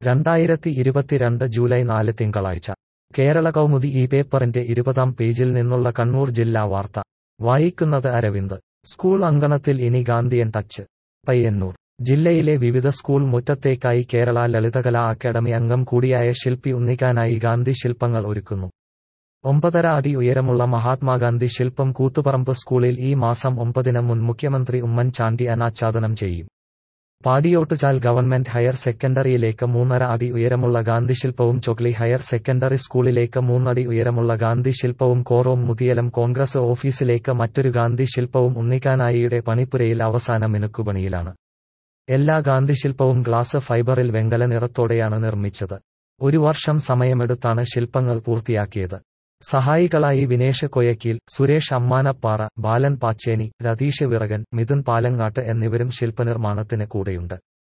രണ്ടായിരത്തി ഇരുപത്തിരണ്ട് ജൂലൈ നാല് തിങ്കളാഴ്ച കേരള കൗമുദി ഈ പേപ്പറിന്റെ ഇരുപതാം പേജിൽ നിന്നുള്ള കണ്ണൂർ ജില്ലാ വാർത്ത വായിക്കുന്നത് അരവിന്ദ് സ്കൂൾ അങ്കണത്തിൽ ഇനി ഗാന്ധിയൻ ടച്ച് പയ്യന്നൂർ ജില്ലയിലെ വിവിധ സ്കൂൾ മുറ്റത്തേക്കായി കേരള ലളിതകലാ അക്കാദമി അംഗം കൂടിയായ ശില്പി ഉന്നിക്കാനായി ഗാന്ധി ശില്പങ്ങൾ ഒരുക്കുന്നു ഒമ്പതര അടി ഉയരമുള്ള മഹാത്മാഗാന്ധി ശില്പം കൂത്തുപറമ്പ് സ്കൂളിൽ ഈ മാസം ഒമ്പതിന് മുൻ മുഖ്യമന്ത്രി ഉമ്മൻചാണ്ടി അനാച്ഛാദനം ചെയ്യും പാടിയോട്ടുചാൽ ഗവൺമെന്റ് ഹയർ സെക്കൻഡറിയിലേക്ക് മൂന്നര അടി ഉയരമുള്ള ഗാന്ധിശില്പവും ചൊക്ലി ഹയർ സെക്കൻഡറി സ്കൂളിലേക്ക് മൂന്നടി ഉയരമുള്ള ഗാന്ധി ശില്പവും കോറോം മുതിയലം കോൺഗ്രസ് ഓഫീസിലേക്ക് മറ്റൊരു ഗാന്ധി ശില്പവും ഉണ്ണിക്കാനായിയുടെ പണിപ്പുരയിൽ അവസാന മിനുക്കുപണിയിലാണ് എല്ലാ ഗാന്ധിശില്പവും ഗ്ലാസ് ഫൈബറിൽ വെങ്കല നിറത്തോടെയാണ് നിർമ്മിച്ചത് ഒരു വർഷം സമയമെടുത്താണ് ശില്പങ്ങൾ പൂർത്തിയാക്കിയത് സഹായികളായി വിനേഷ് കൊയക്കീൽ സുരേഷ് അമ്മാനപ്പാറ ബാലൻ പാച്ചേനി രതീഷ് വിറകൻ മിഥുൻ പാലങ്ങാട്ട് എന്നിവരും ശില്പനിർമ്മാണത്തിന് കൂടെയുണ്ട്